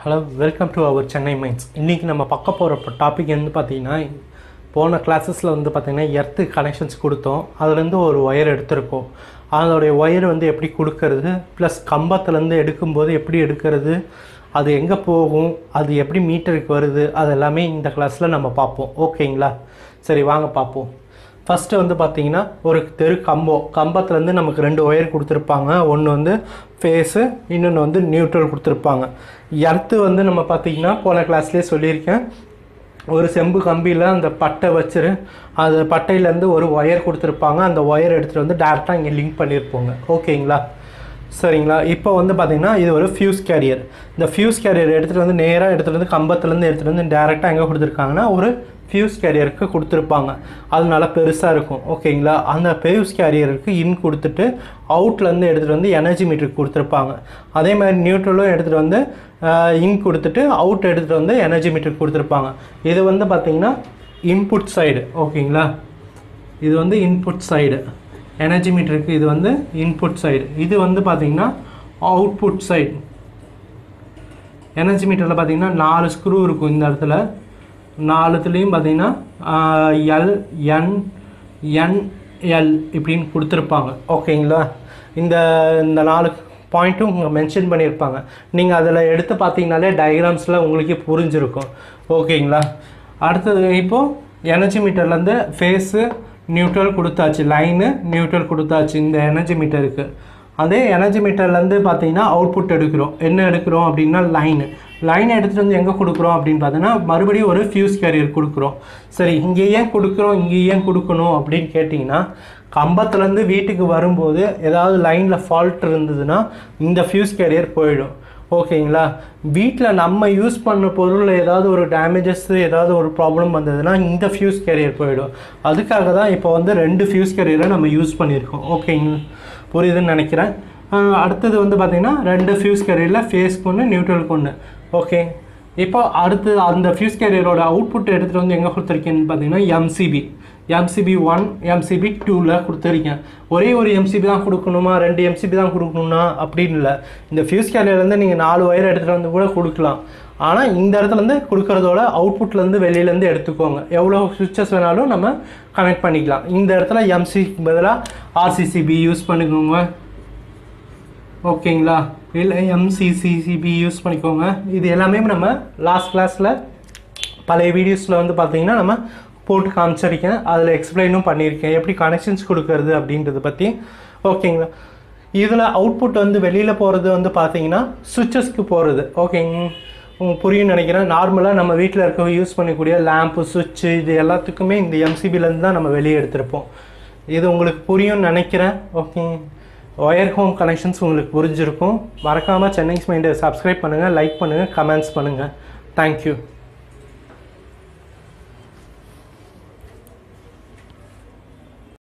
hello welcome to our Chennai mines இன்றைக்கி நம்ம பார்க்க போகிற டாபிக் வந்து பார்த்திங்கன்னா போன கிளாஸஸில் வந்து பார்த்திங்கன்னா எர்த்து கனெக்ஷன்ஸ் கொடுத்தோம் அதுலேருந்து ஒரு ஒயர் எடுத்திருக்கோம் அதோடைய ஒயர் வந்து எப்படி கொடுக்கறது ப்ளஸ் கம்பத்துலேருந்து எடுக்கும்போது எப்படி எடுக்கிறது அது எங்கே போகும் அது எப்படி மீட்டருக்கு வருது அது எல்லாமே இந்த கிளாஸில் நம்ம பார்ப்போம் ஓகேங்களா சரி வாங்க பார்ப்போம் ஃபஸ்ட்டு வந்து பார்த்தீங்கன்னா ஒரு தெரு கம்பம் கம்பத்துலேருந்து நமக்கு ரெண்டு ஒயர் கொடுத்துருப்பாங்க ஒன்று வந்து ஃபேஸு இன்னொன்று வந்து நியூட்ரல் கொடுத்துருப்பாங்க எர்த்து வந்து நம்ம பார்த்தீங்கன்னா போன கிளாஸ்லேயே சொல்லியிருக்கேன் ஒரு செம்பு கம்பியில் அந்த பட்டை வச்சிரு அது பட்டையிலேருந்து ஒரு ஒயர் கொடுத்துருப்பாங்க அந்த ஒயர் எடுத்துகிட்டு வந்து டேரெக்டாக இங்கே லிங்க் பண்ணியிருப்போங்க ஓகேங்களா சரிங்களா இப்போ வந்து பார்த்தீங்கன்னா இது ஒரு ஃபியூஸ் கேரியர் இந்த ஃபியூஸ் கேரியர் எடுத்துகிட்டு வந்து நேராக எடுத்துகிட்டு வந்து கம்பத்துலேருந்து எடுத்துகிட்டு வந்து டேரெக்டாக எங்கே கொடுத்துருக்காங்கன்னா ஒரு ஃபியூஸ் கேரியருக்கு கொடுத்துருப்பாங்க அது நல்லா பெருசாக இருக்கும் ஓகேங்களா அந்த ஃபியூஸ் கேரியருக்கு இன் கொடுத்துட்டு அவுட்லேருந்து எடுத்துகிட்டு வந்து எனர்ஜி மீட்டருக்கு கொடுத்துருப்பாங்க அதே மாதிரி நியூட்ரலும் எடுத்துகிட்டு வந்து இன் கொடுத்துட்டு அவுட் எடுத்துகிட்டு வந்து எனர்ஜி மீட்டருக்கு கொடுத்துருப்பாங்க இது வந்து பார்த்திங்கன்னா இன்புட் சைடு ஓகேங்களா இது வந்து இன்புட் சைடு எனர்ஜி மீட்டருக்கு இது வந்து இன்புட் சைடு இது வந்து பார்த்திங்கன்னா அவுட்புட் சைடு எனர்ஜி மீட்டரில் பார்த்தீங்கன்னா நாலு ஸ்க்ரூ இருக்கும் இந்த இடத்துல நாலுத்துலேயும் பார்த்தீங்கன்னா எல் என் என்எல் இப்படின்னு கொடுத்துருப்பாங்க ஓகேங்களா இந்த இந்த நாலு பாயிண்ட்டும் இங்கே மென்ஷன் பண்ணியிருப்பாங்க நீங்கள் அதில் எடுத்து பார்த்தீங்கனாலே டயக்ராம்ஸில் உங்களுக்கே புரிஞ்சிருக்கும் ஓகேங்களா அடுத்தது இப்போது எனர்ஜி மீட்டர்லேருந்து ஃபேஸு நியூட்ரல் கொடுத்தாச்சு லைனு நியூட்ரல் கொடுத்தாச்சு இந்த எனர்ஜி மீட்டருக்கு அதே எனர்ஜி மீட்டர்லேருந்து பார்த்தீங்கன்னா அவுட்புட் எடுக்கிறோம் என்ன எடுக்கிறோம் அப்படின்னா லைனு லைன் எடுத்துகிட்டு வந்து எங்கே கொடுக்குறோம் அப்படின்னு பார்த்தீங்கன்னா மறுபடியும் ஒரு ஃபியூஸ் கேரியர் கொடுக்குறோம் சரி இங்கே ஏன் கொடுக்குறோம் இங்கே ஏன் கொடுக்கணும் அப்படின்னு கேட்டிங்கன்னா கம்பத்துலேருந்து வீட்டுக்கு வரும்போது ஏதாவது லைனில் ஃபால்ட் இருந்ததுன்னா இந்த ஃபியூஸ் கேரியர் போயிடும் ஓகேங்களா வீட்டில் நம்ம யூஸ் பண்ண பொருளில் ஏதாவது ஒரு டேமேஜஸ் ஏதாவது ஒரு ப்ராப்ளம் வந்ததுன்னா இந்த ஃபியூஸ் கேரியர் போயிடும் அதுக்காக தான் இப்போ வந்து ரெண்டு ஃபியூஸ் கேரியரை நம்ம யூஸ் பண்ணியிருக்கோம் ஓகேங்க புரியுதுன்னு நினைக்கிறேன் அடுத்தது வந்து பார்த்திங்கன்னா ரெண்டு ஃபியூஸ் கேரியரில் ஃபேஸ்க்கு ஒன்று நியூட்ரலுக்கு ஒன்று ஓகே இப்போ அடுத்து அந்த ஃபியூஸ் கேரியரோட அவுட்புட் எடுத்துகிட்டு வந்து எங்கே கொடுத்துருக்கேன்னு பார்த்தீங்கன்னா எம்சிபி எம்சிபி ஒன் எம்சிபி டூவில் கொடுத்துருக்கேன் ஒரே ஒரு எம்சிபி தான் கொடுக்கணுமா ரெண்டு எம்சிபி தான் கொடுக்கணும்னா அப்படின்னு இல்லை இந்த ஃபியூஸ் கேரியர்லேருந்து நீங்கள் நாலு ஒயர் எடுத்துகிட்டு வந்து கூட கொடுக்கலாம் ஆனால் இந்த இடத்துலேருந்து கொடுக்குறதோட அவுட்புட்லேருந்து வெளியிலேருந்து எடுத்துக்கோங்க எவ்வளோ சுவிட்சஸ் வேணாலும் நம்ம கனெக்ட் பண்ணிக்கலாம் இந்த இடத்துல எம்சிக்கு பதிலாக ஆர்சிசிபி யூஸ் பண்ணிக்கோங்க ஓகேங்களா இல்லை எம்சிசிசிபி யூஸ் பண்ணிக்கோங்க இது எல்லாமே நம்ம லாஸ்ட் கிளாஸில் பழைய வீடியோஸில் வந்து பார்த்தீங்கன்னா நம்ம போட்டு காமிச்சிருக்கேன் அதில் எக்ஸ்பிளைனும் பண்ணியிருக்கேன் எப்படி கனெக்ஷன்ஸ் கொடுக்கறது அப்படின்றத பற்றி ஓகேங்களா இதில் அவுட்புட் வந்து வெளியில் போகிறது வந்து பார்த்தீங்கன்னா சுவிட்சஸ்க்கு போகிறது ஓகேங்க உங்களுக்கு புரியும் நினைக்கிறேன் நார்மலாக நம்ம வீட்டில் இருக்க யூஸ் பண்ணக்கூடிய லேம்ப்பு சுவிட்சு இது எல்லாத்துக்குமே இந்த எம்சிபிலேருந்து தான் நம்ம வெளியே எடுத்திருப்போம் இது உங்களுக்கு புரியும்னு நினைக்கிறேன் ஓகே ஒயர் ஹோம் கனெக்ஷன்ஸ் உங்களுக்கு புரிஞ்சிருக்கும் மறக்காமல் சென்னை மைண்டை சப்ஸ்கிரைப் பண்ணுங்கள் லைக் பண்ணுங்கள் கமெண்ட்ஸ் பண்ணுங்கள் தேங்க்யூ